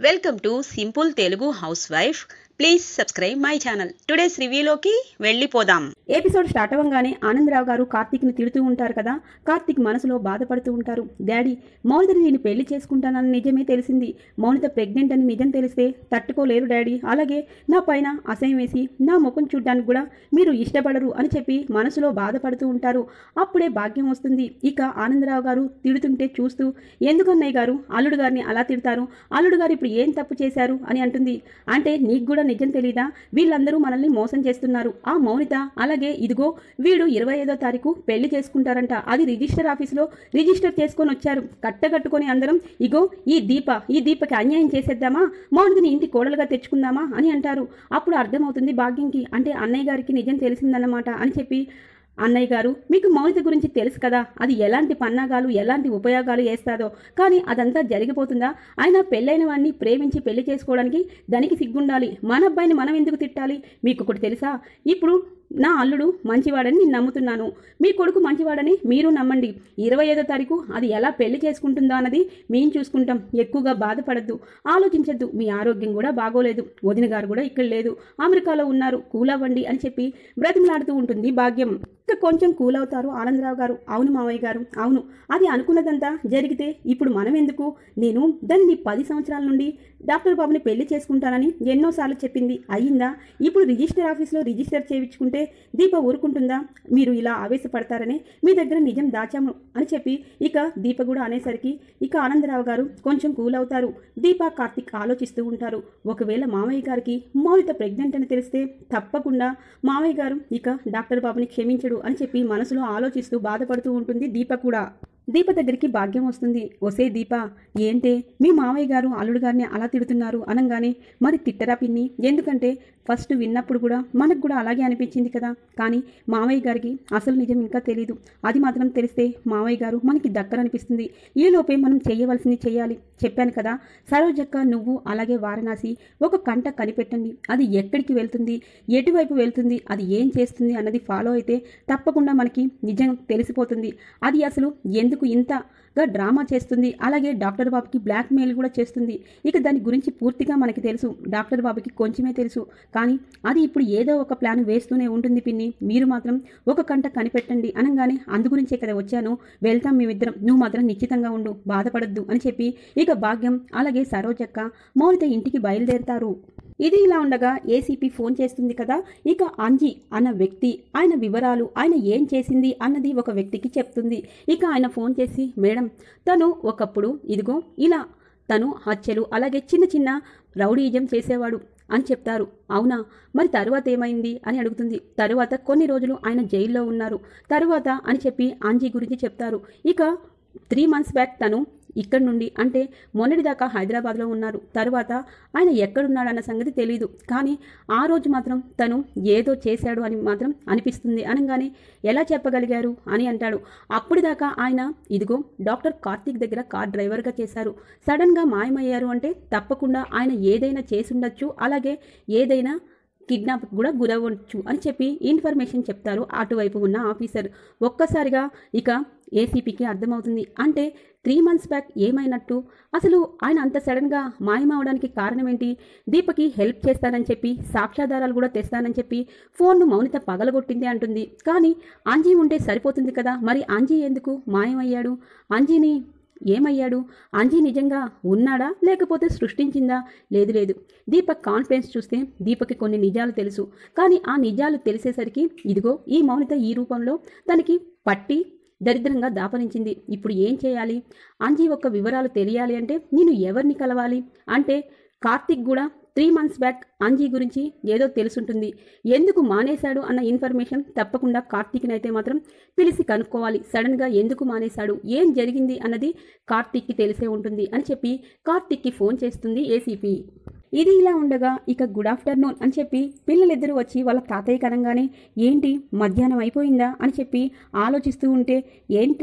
welcome to simple Telugu house wife please subscribe my channel today's రివ్యూలోకి వెళ్ళిపోదాం episode start అవ్వగానే ఆనందరావు గారు కార్తీక్ని తిడుతూ ఉంటారు కదా కార్తీక్ మనసులో బాధపడుతూ ఉంటారు డాడీ మౌనితని నేను పెళ్లి చేసుకుంటానని నిజమే తెలిసింది మౌనిత ప్రెగ్నెంట్ అని నిజం తెలిస్తే తట్టుకోలేరు డాడీ అలాగే నా పైన అసహ్యం వేసి నా ముఖం చూడ్డానికి కూడా మీరు ఇష్టపడరు అని చెప్పి మనసులో బాధపడుతూ ఉంటారు అప్పుడే భాగ్యం వస్తుంది ఇక ఆనందరావు గారు తిడుతుంటే చూస్తూ ఎందుకన్నయ్య గారు అల్లుడు గారిని అలా తిడతారు అల్లుడు గారు ఇప్పుడు ఏం తప్పు చేశారు అని అంటుంది అంటే నీకు కూడా నిజం తెలీదా వీళ్ళందరూ మనల్ని మోసం చేస్తున్నారు ఆ మౌనిత అలాగే ఇదిగో వీడు ఇరవై ఐదో తారీఖు పెళ్లి చేసుకుంటారంట అది రిజిస్టర్ ఆఫీసులో రిజిస్టర్ చేసుకొని వచ్చారు కట్టగట్టుకొని అందరం ఇగో ఈ దీప ఈ దీపకి అన్యాయం చేసేద్దామా మౌనితని ఇంటి కోడలుగా తెచ్చుకుందామా అని అంటారు అప్పుడు అర్థమవుతుంది భాగ్యంకి అంటే అన్నయ్య గారికి నిజం తెలిసిందన్నమాట అని చెప్పి అన్నయ్య గారు మీకు మౌనిత గురించి తెలుసు కదా అది ఎలాంటి పన్నాగాలు ఎలాంటి ఉపయోగాలు వేస్తాదో కానీ అదంతా జరిగిపోతుందా ఆయన పెళ్ళైన వాడిని ప్రేమించి పెళ్లి చేసుకోవడానికి దానికి సిగ్గుండాలి మన అబ్బాయిని మనం ఎందుకు తిట్టాలి మీకు ఒకటి తెలుసా ఇప్పుడు నా అల్లుడు మంచివాడని నేను నమ్ముతున్నాను మీ కొడుకు మంచివాడని మీరు నమ్మండి ఇరవై ఐదో తారీఖు అది ఎలా పెళ్లి చేసుకుంటుందో అన్నది మేము చూసుకుంటాం ఎక్కువగా బాధపడద్దు ఆలోచించద్దు మీ ఆరోగ్యం కూడా బాగోలేదు వదిన గారు కూడా ఇక్కడ లేదు అమెరికాలో ఉన్నారు కూల్ అవ్వండి అని చెప్పి బ్రతిమలాడుతూ ఉంటుంది భాగ్యం ఇక కొంచెం కూల్ అవుతారు ఆనందరావు గారు అవును మావయ్య గారు అవును అది అనుకున్నదంతా జరిగితే ఇప్పుడు మనం ఎందుకు నేను దాన్ని పది సంవత్సరాల నుండి డాక్టర్ బాబుని పెళ్లి చేసుకుంటానని ఎన్నోసార్లు చెప్పింది అయ్యిందా ఇప్పుడు రిజిస్టర్ ఆఫీస్లో రిజిస్టర్ చేయించుకుంటే దీప ఊరుకుంటుందా మీరు ఇలా ఆవేశపడతారని మీ దగ్గర నిజం దాచాము అని చెప్పి ఇక దీప కూడా అనేసరికి ఇక ఆనందరావు గారు కొంచెం కూల్ అవుతారు దీప కార్తిక్ ఆలోచిస్తూ ఉంటారు ఒకవేళ మామయ్య గారికి మౌలిత ప్రెగ్నెంట్ అని తెలిస్తే తప్పకుండా మామయ్య గారు ఇక డాక్టర్ బాబుని క్షమించడు అని చెప్పి మనసులో ఆలోచిస్తూ బాధపడుతూ ఉంటుంది దీప కూడా దీప దగ్గరికి భాగ్యం వస్తుంది ఒసే దీప ఏంటే మీ మామయ్య గారు అల్లుడు గారిని అలా తిడుతున్నారు అనగానే మరి తిట్టరా పిన్ని ఎందుకంటే ఫస్ట్ విన్నప్పుడు కూడా మనకు కూడా అలాగే అనిపించింది కదా కానీ మామయ్య గారికి అసలు నిజం ఇంకా తెలియదు అది మాత్రం తెలిస్తే మామయ్య గారు మనకి దగ్గరనిపిస్తుంది ఈలోపే మనం చేయవలసింది చేయాలి చెప్పాను కదా సరోజక్క నువ్వు అలాగే వారణాసి ఒక కంట కనిపెట్టండి అది ఎక్కడికి వెళ్తుంది ఎటువైపు వెళ్తుంది అది ఏం చేస్తుంది అన్నది ఫాలో అయితే తప్పకుండా మనకి నిజం తెలిసిపోతుంది అది అసలు ఎందుకు ఇంతగా డ్రామా చేస్తుంది అలాగే డాక్టర్ బాబుకి బ్లాక్ మెయిల్ కూడా చేస్తుంది ఇక దాని గురించి పూర్తిగా మనకి తెలుసు డాక్టర్ బాబుకి కొంచెమే తెలుసు కానీ అది ఇప్పుడు ఏదో ఒక ప్లాన్ వేస్తూనే ఉంటుంది పిన్ని మీరు మాత్రం ఒక కంట కనిపెట్టండి అనగానే అందు గురించే కదా వచ్చాను వెళ్తాం మేమిద్దరం నువ్వు మాత్రం నిశ్చితంగా ఉండు బాధపడద్దు అని చెప్పి ఇక భాగ్యం అలాగే సరోజక్క మౌనిత ఇంటికి బయలుదేరుతారు ఇది ఇలా ఉండగా ఏసీపీ ఫోన్ చేస్తుంది కదా ఇక అంజీ అన్న వ్యక్తి ఆయన వివరాలు ఆయన ఏం చేసింది అన్నది ఒక వ్యక్తికి చెప్తుంది ఇక ఆయన ఫోన్ చేసి మేడం తను ఒకప్పుడు ఇదిగో ఇలా తను హత్యలు అలాగే చిన్న చిన్న రౌడీజం చేసేవాడు అని చెప్తారు అవునా మరి తరువాత ఏమైంది అని అడుగుతుంది తరువాత కొన్ని రోజులు ఆయన జైల్లో ఉన్నారు తరువాత అని చెప్పి అంజీ గురించి చెప్తారు ఇక త్రీ మంత్స్ బ్యాక్ తను ఇక్కడ నుండి అంటే మొన్నటిదాకా హైదరాబాద్లో ఉన్నారు తరువాత ఆయన ఎక్కడున్నాడన్న సంగతి తెలియదు కానీ ఆ రోజు మాత్రం తను ఏదో చేశాడు అని మాత్రం అనిపిస్తుంది అనగానే ఎలా చెప్పగలిగారు అని అంటాడు అప్పటిదాకా ఆయన ఇదిగో డాక్టర్ కార్తీక్ దగ్గర కార్ డ్రైవర్గా చేశారు సడన్గా మాయమయ్యారు అంటే తప్పకుండా ఆయన ఏదైనా చేసుండొచ్చు అలాగే ఏదైనా కిడ్నాప్ కూడా గురవచ్చు అని చెప్పి ఇన్ఫర్మేషన్ చెప్తారు అటువైపు ఉన్న ఆఫీసర్ ఒక్కసారిగా ఇక ఏసీపీకి అర్థమవుతుంది అంటే త్రీ మంత్స్ బ్యాక్ ఏమైనట్టు అసలు ఆయన అంత సడన్గా మాయమవడానికి కారణం ఏంటి దీపకి హెల్ప్ చేస్తానని చెప్పి సాక్ష్యాధారాలు కూడా తెస్తానని చెప్పి ఫోన్ను మౌనిత పగలగొట్టింది అంటుంది కానీ అంజీ ఉంటే సరిపోతుంది కదా మరి అంజీ ఎందుకు మాయమయ్యాడు అంజీని ఏమయ్యాడు అంజీ నిజంగా ఉన్నాడా లేకపోతే సృష్టించిందా లేదు లేదు దీపక్ కాన్ఫిడెన్స్ చూస్తే దీపకి కొన్ని నిజాలు తెలుసు కానీ ఆ నిజాలు తెలిసేసరికి ఇదిగో ఈ మౌనిత ఈ రూపంలో తనకి పట్టి దరిద్రంగా దాపరించింది ఇప్పుడు ఏం చేయాలి అంజీ యొక్క వివరాలు తెలియాలి అంటే నేను ఎవరిని కలవాలి అంటే కార్తిక్ కూడా త్రీ మంత్స్ బ్యాక్ అంజీ గురించి ఏదో తెలుసుంటుంది ఎందుకు మానేశాడు అన్న ఇన్ఫర్మేషన్ తప్పకుండా కార్తీక్ని అయితే మాత్రం పిలిచి కనుక్కోవాలి సడన్గా ఎందుకు మానేశాడు ఏం జరిగింది అన్నది కార్తీక్కి తెలిసే ఉంటుంది అని చెప్పి కార్తీక్కి ఫోన్ చేస్తుంది ఏసీపీ ఇది ఇలా ఉండగా ఇక గుడ్ ఆఫ్టర్నూన్ అని చెప్పి పిల్లలిద్దరూ వచ్చి వాళ్ళ తాతయ్య కనంగానే ఏంటి మధ్యాహ్నం అయిపోయిందా అని చెప్పి ఆలోచిస్తూ ఉంటే ఏంట్రా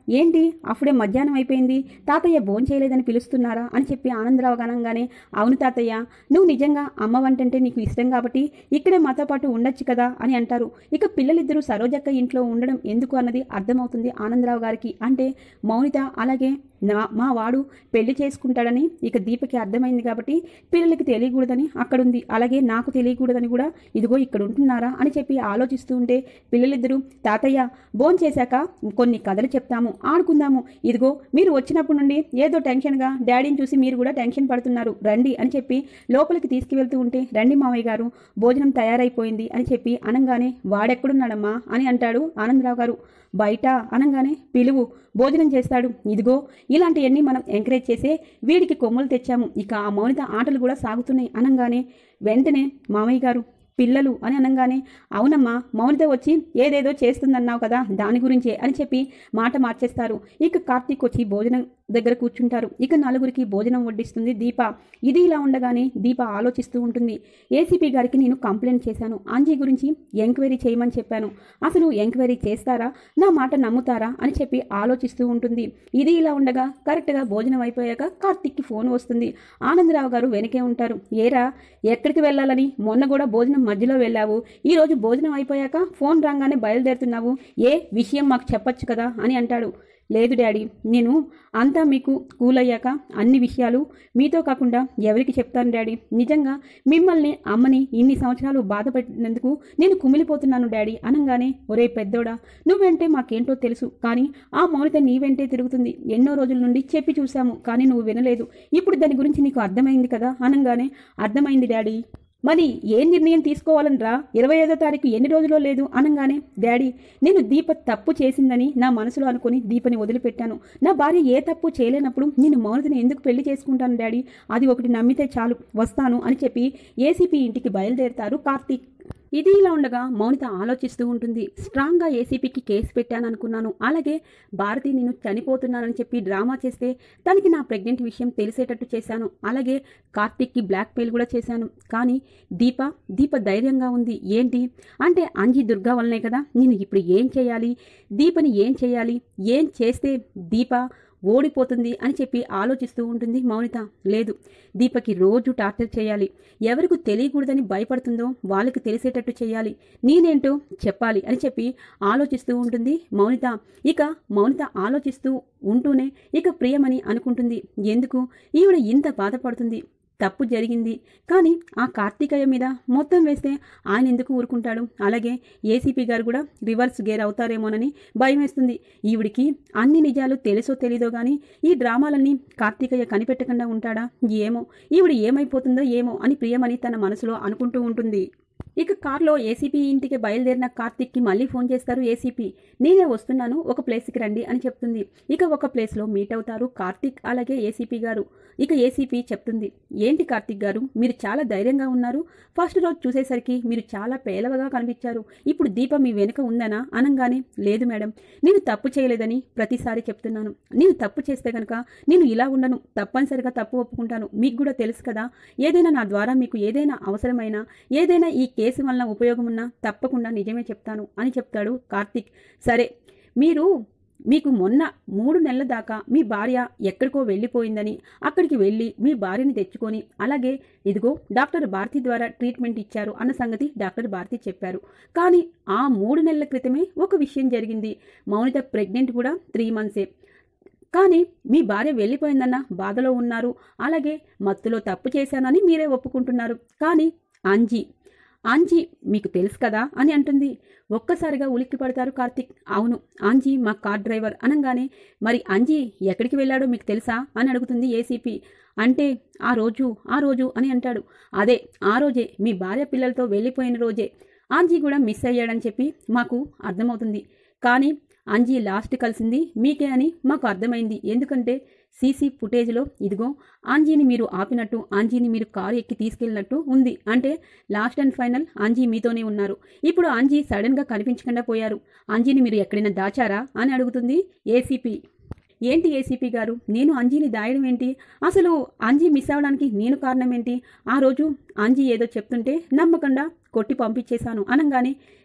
ఏంటి అప్పుడే మధ్యాహ్నం అయిపోయింది తాతయ్య భోంచేయలేదని పిలుస్తున్నారా అని చెప్పి ఆనందరావు గనంగానే అవును తాతయ్య నువ్వు నిజంగా అమ్మ వంటంటే నీకు ఇష్టం కాబట్టి ఇక్కడే మాతో పాటు ఉండొచ్చు కదా అని అంటారు ఇక పిల్లలిద్దరూ సరోజక్క ఇంట్లో ఉండడం ఎందుకు అన్నది అర్థమవుతుంది ఆనందరావు గారికి అంటే మౌనిత అలాగే నా మా వాడు పెళ్లి చేసుకుంటాడని ఇక దీపకి అర్థమైంది కాబట్టి పిల్లలకి తెలియకూడదని అక్కడుంది అలాగే నాకు తెలియకూడదని కూడా ఇదిగో ఇక్కడ ఉంటున్నారా అని చెప్పి ఆలోచిస్తూ ఉంటే పిల్లలిద్దరూ తాతయ్య భోన్ చేశాక కొన్ని కథలు చెప్తాము ఆడుకుందాము ఇదిగో మీరు వచ్చినప్పటి నుండి ఏదో టెన్షన్గా డాడీని చూసి మీరు కూడా టెన్షన్ పడుతున్నారు రండి అని చెప్పి లోపలికి తీసుకువెళ్తూ ఉంటే రండి మావయ్య గారు భోజనం తయారైపోయింది అని చెప్పి అనగానే వాడెక్కడున్నాడమ్మా అని అంటాడు ఆనందరావు గారు బయట అనగానే పిలువు భోజనం చేస్తాడు ఇదిగో ఇలాంటివన్నీ మనం ఎంకరేజ్ చేసే వీడికి కొమ్ములు తెచ్చాము ఇక ఆ మౌనిత ఆటలు కూడా సాగుతున్నాయి అనగానే వెంటనే మామయ్య గారు పిల్లలు అని అనగానే అవునమ్మా మౌనిత వచ్చి ఏదేదో చేస్తుందన్నావు కదా దాని గురించే అని చెప్పి మాట మార్చేస్తారు ఇక కార్తీక్ వచ్చి భోజనం దగ్గర కూర్చుంటారు ఇక నలుగురికి భోజనం వడ్డిస్తుంది దీప ఇది ఇలా ఉండగానే దీప ఆలోచిస్తూ ఉంటుంది ఏసీపీ గారికి నేను కంప్లైంట్ చేశాను ఆంజీ గురించి ఎంక్వైరీ చేయమని చెప్పాను అసలు ఎంక్వైరీ చేస్తారా నా మాట నమ్ముతారా అని చెప్పి ఆలోచిస్తూ ఉంటుంది ఇది ఇలా ఉండగా కరెక్ట్గా భోజనం అయిపోయాక కార్తీక్కి ఫోన్ వస్తుంది ఆనందరావు గారు వెనకే ఉంటారు ఏరా ఎక్కడికి వెళ్ళాలని మొన్న కూడా భోజనం మధ్యలో వెళ్ళావు ఈ రోజు భోజనం అయిపోయాక ఫోన్ రాగానే బయలుదేరుతున్నావు ఏ విషయం మాకు చెప్పొచ్చు కదా అని అంటాడు లేదు డాడీ నేను అంతా మీకు కూల్ అయ్యాక అన్ని విషయాలు మీతో కాకుండా ఎవరికి చెప్తాను డాడీ నిజంగా మిమ్మల్ని అమ్మని ఇన్ని సంవత్సరాలు బాధ పెట్టినందుకు నేను కుమిలిపోతున్నాను డాడీ అనగానే ఒరే పెద్దోడా నువ్వంటే మాకేంటో తెలుసు కానీ ఆ మౌనిత నీ వెంటే తిరుగుతుంది ఎన్నో రోజుల నుండి చెప్పి చూశాము కానీ నువ్వు వినలేదు ఇప్పుడు దాని గురించి నీకు అర్థమైంది కదా అనగానే అర్థమైంది డాడీ మరి ఏ నిర్ణయం తీసుకోవాలనరా ఇరవై ఐదో తారీఖు ఎన్ని రోజులో లేదు అనగానే డాడీ నేను దీప తప్పు చేసిందని నా మనసులో అనుకుని దీపని వదిలిపెట్టాను నా భార్య ఏ తప్పు చేయలేనప్పుడు నేను మౌనతని ఎందుకు పెళ్లి చేసుకుంటాను డాడీ అది ఒకటి నమ్మితే చాలు వస్తాను అని చెప్పి ఏసీపీ ఇంటికి బయలుదేరుతారు కార్తీక్ ఇది ఇలా ఉండగా మౌనిత ఆలోచిస్తూ ఉంటుంది స్ట్రాంగ్గా ఏసీపీకి కేసు పెట్టాను అనుకున్నాను అలాగే భారతి నేను చనిపోతున్నానని చెప్పి డ్రామా చేస్తే తనకి నా ప్రెగ్నెంట్ విషయం తెలిసేటట్టు చేశాను అలాగే కార్తిక్కి బ్లాక్ మెయిల్ కూడా చేశాను కానీ దీప దీప ధైర్యంగా ఉంది ఏంటి అంటే అంజీ దుర్గా వల్లనే కదా నేను ఇప్పుడు ఏం చేయాలి దీపని ఏం చేయాలి ఏం చేస్తే దీప ఓడిపోతుంది అని చెప్పి ఆలోచిస్తూ ఉంటుంది మౌనిత లేదు దీపకి రోజు టార్చర్ చేయాలి ఎవరికి తెలియకూడదని భయపడుతుందో వాళ్ళకి తెలిసేటట్టు చేయాలి నేనేంటో చెప్పాలి అని చెప్పి ఆలోచిస్తూ ఉంటుంది మౌనిత ఇక మౌనిత ఆలోచిస్తూ ఉంటూనే ఇక ప్రియమని అనుకుంటుంది ఎందుకు ఈవిడ ఇంత బాధపడుతుంది తప్పు జరిగింది కానీ ఆ కార్తీకయ్య మీద మొత్తం వేస్తే ఆయన ఎందుకు ఊరుకుంటాడు అలాగే ఏసీపీ గారు కూడా రివర్స్ గేర్ అవుతారేమోనని భయం వేస్తుంది ఈవిడికి అన్ని నిజాలు తెలుసో తెలీదో కానీ ఈ డ్రామాలన్నీ కార్తీకయ్య కనిపెట్టకుండా ఉంటాడా ఏమో ఈవిడ ఏమైపోతుందో ఏమో అని ప్రియమని తన మనసులో అనుకుంటూ ఉంటుంది ఇక కార్లో ఏసీపీ ఇంటికి బయలుదేరిన కార్తిక్కి మళ్ళీ ఫోన్ చేస్తారు ఏసీపీ నేనే వస్తున్నాను ఒక ప్లేస్కి రండి అని చెప్తుంది ఇక ఒక ప్లేస్లో మీట్ అవుతారు కార్తిక్ అలాగే ఏసీపీ గారు ఇక ఏసీపీ చెప్తుంది ఏంటి కార్తిక్ గారు మీరు చాలా ధైర్యంగా ఉన్నారు ఫస్ట్ రోజు చూసేసరికి మీరు చాలా పేలవగా కనిపించారు ఇప్పుడు దీపం మీ వెనుక ఉందనా అనగానే లేదు మేడం నేను తప్పు చేయలేదని ప్రతిసారి చెప్తున్నాను నేను తప్పు చేస్తే కనుక నేను ఇలా ఉండను తప్పనిసరిగా తప్పు ఒప్పుకుంటాను మీకు కూడా తెలుసు కదా ఏదైనా నా ద్వారా మీకు ఏదైనా అవసరమైనా ఏదైనా ఈ కేసు వలన ఉపయోగం ఉన్నా తప్పకుండా నిజమే చెప్తాను అని చెప్తాడు కార్తిక్ సరే మీరు మీకు మొన్న మూడు నెలల దాకా మీ భార్య ఎక్కడికో వెళ్ళిపోయిందని అక్కడికి వెళ్ళి మీ భార్యని తెచ్చుకొని అలాగే ఇదిగో డాక్టర్ భారతి ద్వారా ట్రీట్మెంట్ ఇచ్చారు అన్న సంగతి డాక్టర్ భారతి చెప్పారు కానీ ఆ మూడు నెలల క్రితమే ఒక విషయం జరిగింది మౌనిత ప్రెగ్నెంట్ కూడా త్రీ మంత్సే కానీ మీ భార్య వెళ్ళిపోయిందన్న బాధలో ఉన్నారు అలాగే మత్తులో తప్పు చేశానని మీరే ఒప్పుకుంటున్నారు కానీ అంజీ ఆంజీ మీకు తెలుసు కదా అని అంటుంది ఒక్కసారిగా ఉలిక్కి పడతారు కార్తిక్ అవును ఆంజీ మా కార్ డ్రైవర్ అనగానే మరి అంజీ ఎక్కడికి వెళ్ళాడో మీకు తెలుసా అని అడుగుతుంది ఏసీపీ అంటే ఆ రోజు ఆ రోజు అని అంటాడు అదే ఆ రోజే మీ భార్య పిల్లలతో వెళ్ళిపోయిన రోజే ఆంజీ కూడా మిస్ అయ్యాడని చెప్పి మాకు అర్థమవుతుంది కానీ అంజీ లాస్ట్ కలిసింది మీకే అని మాకు అర్థమైంది ఎందుకంటే సీసీ ఫుటేజ్లో ఇదిగో ఆంజీని మీరు ఆపినట్టు ఆంజీని మీరు కారు ఎక్కి తీసుకెళ్ళినట్టు ఉంది అంటే లాస్ట్ అండ్ ఫైనల్ ఆంజీ మీతోనే ఉన్నారు ఇప్పుడు ఆంజీ సడన్గా కనిపించకుండా పోయారు ఆంజీని మీరు ఎక్కడైనా దాచారా అని అడుగుతుంది ఏసీపీ ఏంటి ఏసీపీ గారు నేను అంజీని దాయడం ఏంటి అసలు అంజీ మిస్ అవ్వడానికి నేను కారణం ఏంటి ఆ రోజు అంజీ ఏదో చెప్తుంటే నమ్మకుండా కొట్టి పంపించేశాను అనగానే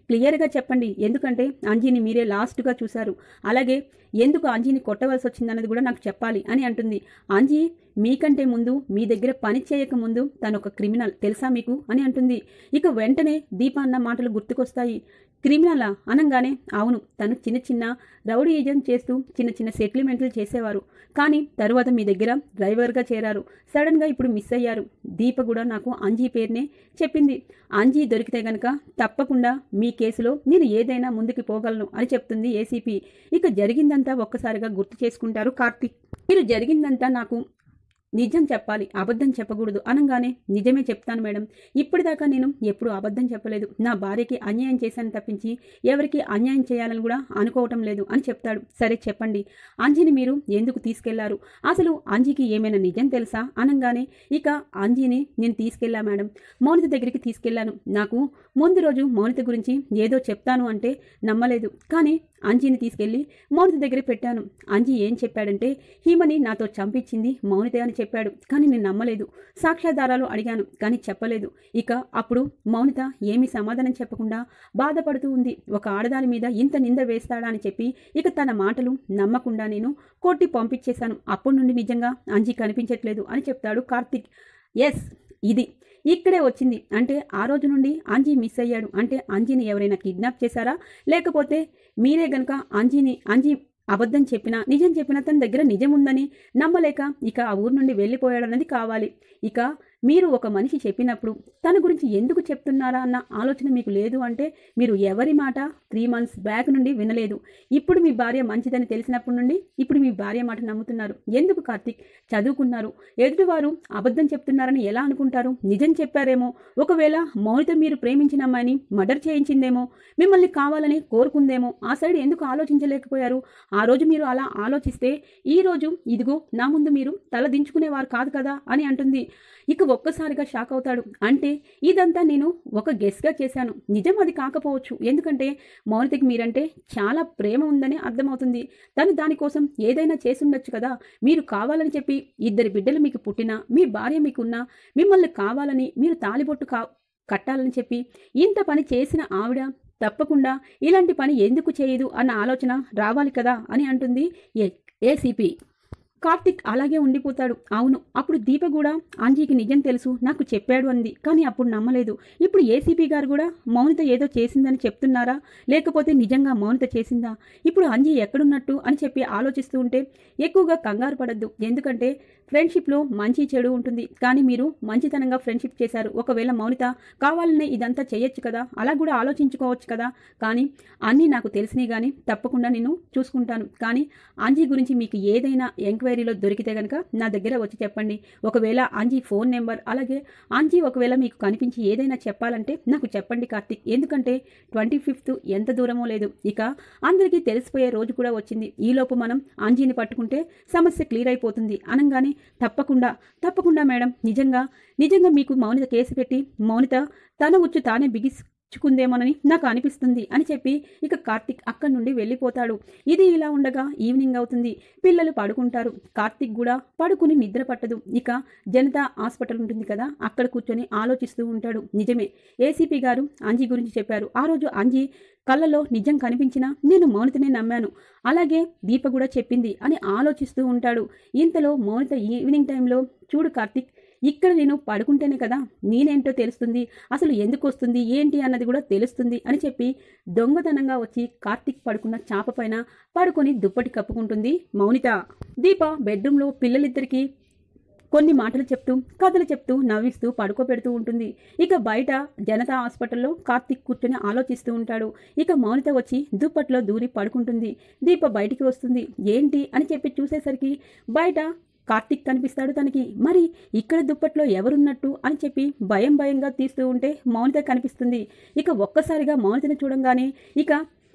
క్లియర్గా చెప్పండి ఎందుకంటే అంజీని మీరే లాస్ట్గా చూశారు అలాగే ఎందుకు అంజీని కొట్టవలసి వచ్చిందన్నది కూడా నాకు చెప్పాలి అని అంటుంది అంజీ మీకంటే ముందు మీ దగ్గర పని చేయక ముందు తను ఒక క్రిమినల్ తెలుసా మీకు అని అంటుంది ఇక వెంటనే దీప అన్న మాటలు గుర్తుకొస్తాయి క్రిమినలా అనగానే అవును తను చిన్న చిన్న రౌడీ ఏజెంట్ చేస్తూ చిన్న చిన్న సెటిల్మెంట్లు చేసేవారు కానీ తరువాత మీ దగ్గర డ్రైవర్గా చేరారు సడన్గా ఇప్పుడు మిస్ అయ్యారు దీప కూడా నాకు అంజీ పేరునే చెప్పింది అంజీ దొరికితే గనక తప్పకుండా మీ కేసులో నేను ఏదైనా ముందుకు పోగలను అని చెప్తుంది ఏసీపీ ఇక జరిగిందంతా ఒక్కసారిగా గుర్తు చేసుకుంటారు కార్తీక్ మీరు జరిగిందంతా నాకు నిజం చెప్పాలి అబద్ధం చెప్పకూడదు అనగానే నిజమే చెప్తాను మేడం ఇప్పటిదాకా నేను ఎప్పుడు అబద్ధం చెప్పలేదు నా భార్యకి అన్యాయం చేశాను తప్పించి ఎవరికి అన్యాయం చేయాలని కూడా అనుకోవటం లేదు అని చెప్తాడు సరే చెప్పండి అంజీని మీరు ఎందుకు తీసుకెళ్లారు అసలు అంజీకి ఏమైనా నిజం తెలుసా అనగానే ఇక అంజీని నేను తీసుకెళ్ళా మేడం మౌనిత దగ్గరికి తీసుకెళ్లాను నాకు ముందు రోజు మౌనిత గురించి ఏదో చెప్తాను అంటే నమ్మలేదు కానీ అంజీని తీసుకెళ్లి మౌనిత దగ్గర పెట్టాను అంజీ ఏం చెప్పాడంటే హీమని నాతో చంపించింది మౌనితే అని చెప్పాడు కానీ నేను నమ్మలేదు సాక్ష్యాధారాలు అడిగాను కానీ చెప్పలేదు ఇక అప్పుడు మౌనిత ఏమీ సమాధానం చెప్పకుండా బాధపడుతూ ఉంది ఒక ఆడదాని మీద ఇంత నింద వేస్తాడా అని చెప్పి ఇక తన మాటలు నమ్మకుండా నేను కొట్టి పంపించేశాను అప్పటి నుండి నిజంగా అంజీ కనిపించట్లేదు అని చెప్తాడు కార్తిక్ ఎస్ ఇది ఇక్కడే వచ్చింది అంటే ఆ రోజు నుండి అంజీ మిస్ అయ్యాడు అంటే అంజీని ఎవరైనా కిడ్నాప్ చేశారా లేకపోతే మీరే గనక అంజీని అంజీ అబద్ధం చెప్పినా నిజం చెప్పినా తన దగ్గర నిజం ఉందని నమ్మలేక ఇక ఆ ఊరు నుండి వెళ్ళిపోయాడన్నది కావాలి ఇక మీరు ఒక మనిషి చెప్పినప్పుడు తన గురించి ఎందుకు చెప్తున్నారా అన్న ఆలోచన మీకు లేదు అంటే మీరు ఎవరి మాట త్రీ మంత్స్ బ్యాక్ నుండి వినలేదు ఇప్పుడు మీ భార్య మంచిదని తెలిసినప్పటి నుండి ఇప్పుడు మీ భార్య మాట నమ్ముతున్నారు ఎందుకు కార్తీక్ చదువుకున్నారు ఎదుటివారు అబద్ధం చెప్తున్నారని ఎలా అనుకుంటారు నిజం చెప్పారేమో ఒకవేళ మౌనిత మీరు ప్రేమించిన అమ్మాయిని మర్డర్ చేయించిందేమో మిమ్మల్ని కావాలని కోరుకుందేమో ఆ సైడ్ ఎందుకు ఆలోచించలేకపోయారు ఆ రోజు మీరు అలా ఆలోచిస్తే ఈ రోజు ఇదిగో నా ముందు మీరు తల దించుకునేవారు కాదు కదా అని అంటుంది ఇక ఒక్కసారిగా షాక్ అవుతాడు అంటే ఇదంతా నేను ఒక గెస్గా చేశాను నిజం అది కాకపోవచ్చు ఎందుకంటే మౌనితకి మీరంటే చాలా ప్రేమ ఉందని అర్థమవుతుంది తను దానికోసం ఏదైనా చేసుండొచ్చు కదా మీరు కావాలని చెప్పి ఇద్దరి బిడ్డలు మీకు పుట్టినా మీ భార్య మీకున్నా మిమ్మల్ని కావాలని మీరు తాలిబొట్టు కా కట్టాలని చెప్పి ఇంత పని చేసిన ఆవిడ తప్పకుండా ఇలాంటి పని ఎందుకు చేయదు అన్న ఆలోచన రావాలి కదా అని అంటుంది ఏ ఏసీపీ కార్తిక్ అలాగే ఉండిపోతాడు అవును అప్పుడు దీప కూడా అంజీకి నిజం తెలుసు నాకు చెప్పాడు అంది కానీ అప్పుడు నమ్మలేదు ఇప్పుడు ఏసీపీ గారు కూడా మౌనిత ఏదో చేసిందని చెప్తున్నారా లేకపోతే నిజంగా మౌనిత చేసిందా ఇప్పుడు అంజీ ఎక్కడున్నట్టు అని చెప్పి ఆలోచిస్తూ ఉంటే ఎక్కువగా కంగారు పడద్దు ఎందుకంటే ఫ్రెండ్షిప్లో మంచి చెడు ఉంటుంది కానీ మీరు మంచితనంగా ఫ్రెండ్షిప్ చేశారు ఒకవేళ మౌనిత కావాలనే ఇదంతా చేయొచ్చు కదా అలా కూడా ఆలోచించుకోవచ్చు కదా కానీ అన్నీ నాకు తెలిసినాయి కానీ తప్పకుండా నేను చూసుకుంటాను కానీ అంజీ గురించి మీకు ఏదైనా ఎంక్వైరీలో దొరికితే కనుక నా దగ్గర వచ్చి చెప్పండి ఒకవేళ అంజీ ఫోన్ నెంబర్ అలాగే అంజీ ఒకవేళ మీకు కనిపించి ఏదైనా చెప్పాలంటే నాకు చెప్పండి కార్తిక్ ఎందుకంటే ట్వంటీ ఫిఫ్త్ ఎంత దూరమో లేదు ఇక అందరికీ తెలిసిపోయే రోజు కూడా వచ్చింది ఈలోపు మనం అంజీని పట్టుకుంటే సమస్య క్లియర్ అయిపోతుంది అనగానే తప్పకుండా తప్పకుండా మేడం నిజంగా నిజంగా మీకు మౌనిత కేసు పెట్టి మౌనిత తన ఉచ్చు తానే బిగించుకుందేమోనని నాకు అనిపిస్తుంది అని చెప్పి ఇక కార్తిక్ అక్కడి నుండి వెళ్ళిపోతాడు ఇది ఇలా ఉండగా ఈవినింగ్ అవుతుంది పిల్లలు పడుకుంటారు కార్తిక్ కూడా పడుకుని నిద్ర పట్టదు ఇక జనతా హాస్పిటల్ ఉంటుంది కదా అక్కడ కూర్చొని ఆలోచిస్తూ ఉంటాడు నిజమే ఏసీపీ గారు అంజీ గురించి చెప్పారు ఆ రోజు అంజీ కళ్ళలో నిజం కనిపించినా నేను మౌనితనే నమ్మాను అలాగే దీప కూడా చెప్పింది అని ఆలోచిస్తూ ఉంటాడు ఇంతలో మౌనిత ఈవినింగ్ టైంలో చూడు కార్తిక్ ఇక్కడ నేను పడుకుంటేనే కదా నేనేంటో తెలుస్తుంది అసలు ఎందుకు వస్తుంది ఏంటి అన్నది కూడా తెలుస్తుంది అని చెప్పి దొంగతనంగా వచ్చి కార్తిక్ పడుకున్న చాప పైన పడుకొని దుప్పటి కప్పుకుంటుంది మౌనిత దీప బెడ్రూమ్లో పిల్లలిద్దరికీ కొన్ని మాటలు చెప్తూ కథలు చెప్తూ నవ్విస్తూ పడుకోబెడుతూ ఉంటుంది ఇక బయట జనతా హాస్పిటల్లో కార్తిక్ కూర్చొని ఆలోచిస్తూ ఉంటాడు ఇక మౌనిత వచ్చి దుప్పట్లో దూరి పడుకుంటుంది దీప బయటికి వస్తుంది ఏంటి అని చెప్పి చూసేసరికి బయట కార్తిక్ కనిపిస్తాడు తనకి మరి ఇక్కడ దుప్పట్లో ఎవరున్నట్టు అని చెప్పి భయం భయంగా తీస్తూ ఉంటే మౌనిత కనిపిస్తుంది ఇక ఒక్కసారిగా మౌనితను చూడంగానే ఇక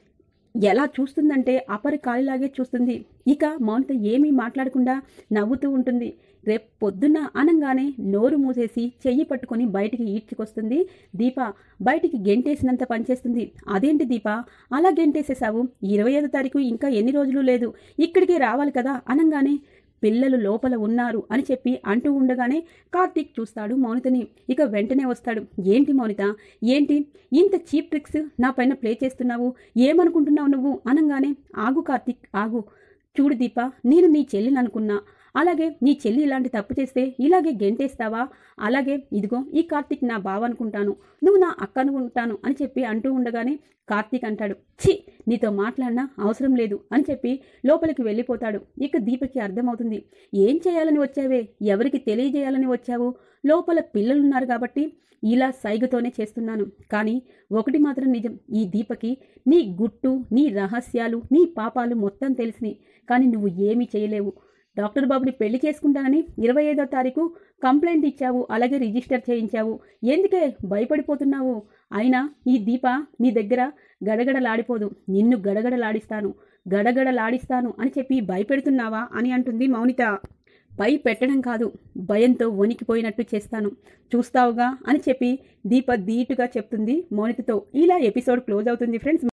ఎలా చూస్తుందంటే అపరి కాలిలాగే చూస్తుంది ఇక మౌనిత ఏమీ మాట్లాడకుండా నవ్వుతూ ఉంటుంది రేపు పొద్దున్న అనంగానే నోరు మూసేసి చెయ్యి పట్టుకొని బయటికి ఈడ్చుకొస్తుంది దీప బయటికి గెంటేసినంత పనిచేస్తుంది అదేంటి దీప అలా గెంటేసేసావు ఇరవై ఐదో తారీఖు ఇంకా ఎన్ని రోజులు లేదు ఇక్కడికే రావాలి కదా అనంగానే పిల్లలు లోపల ఉన్నారు అని చెప్పి అంటూ ఉండగానే కార్తీక్ చూస్తాడు మౌనితని ఇక వెంటనే వస్తాడు ఏంటి మౌనిత ఏంటి ఇంత చీప్ ట్రిక్స్ నా పైన ప్లే చేస్తున్నావు ఏమనుకుంటున్నావు నువ్వు అనగానే ఆగు కార్తీక్ ఆగు చూడు దీప నేను నీ చెల్లిని అనుకున్నా అలాగే నీ చెల్లి ఇలాంటి తప్పు చేస్తే ఇలాగే గెంటేస్తావా అలాగే ఇదిగో ఈ కార్తీక్ నా బావ అనుకుంటాను నువ్వు నా అక్క అనుకుంటాను అని చెప్పి అంటూ ఉండగానే కార్తీక్ అంటాడు ఛీ నీతో మాట్లాడినా అవసరం లేదు అని చెప్పి లోపలికి వెళ్ళిపోతాడు ఇక దీపకి అర్థమవుతుంది ఏం చేయాలని వచ్చావే ఎవరికి తెలియజేయాలని వచ్చావు లోపల పిల్లలున్నారు కాబట్టి ఇలా సైగతోనే చేస్తున్నాను కానీ ఒకటి మాత్రం నిజం ఈ దీపకి నీ గుట్టు నీ రహస్యాలు నీ పాపాలు మొత్తం తెలిసినాయి కానీ నువ్వు ఏమీ చేయలేవు డాక్టర్ బాబుని పెళ్లి చేసుకుంటానని ఇరవై ఐదో తారీఖు కంప్లైంట్ ఇచ్చావు అలాగే రిజిస్టర్ చేయించావు ఎందుకే భయపడిపోతున్నావు అయినా ఈ దీప నీ దగ్గర గడగడలాడిపోదు నిన్ను గడగడలాడిస్తాను గడగడలాడిస్తాను అని చెప్పి భయపెడుతున్నావా అని అంటుంది మౌనిత భయ పెట్టడం కాదు భయంతో వణికిపోయినట్టు చేస్తాను చూస్తావుగా అని చెప్పి దీప ధీటుగా చెప్తుంది మౌనితతో ఇలా ఎపిసోడ్ క్లోజ్ అవుతుంది ఫ్రెండ్స్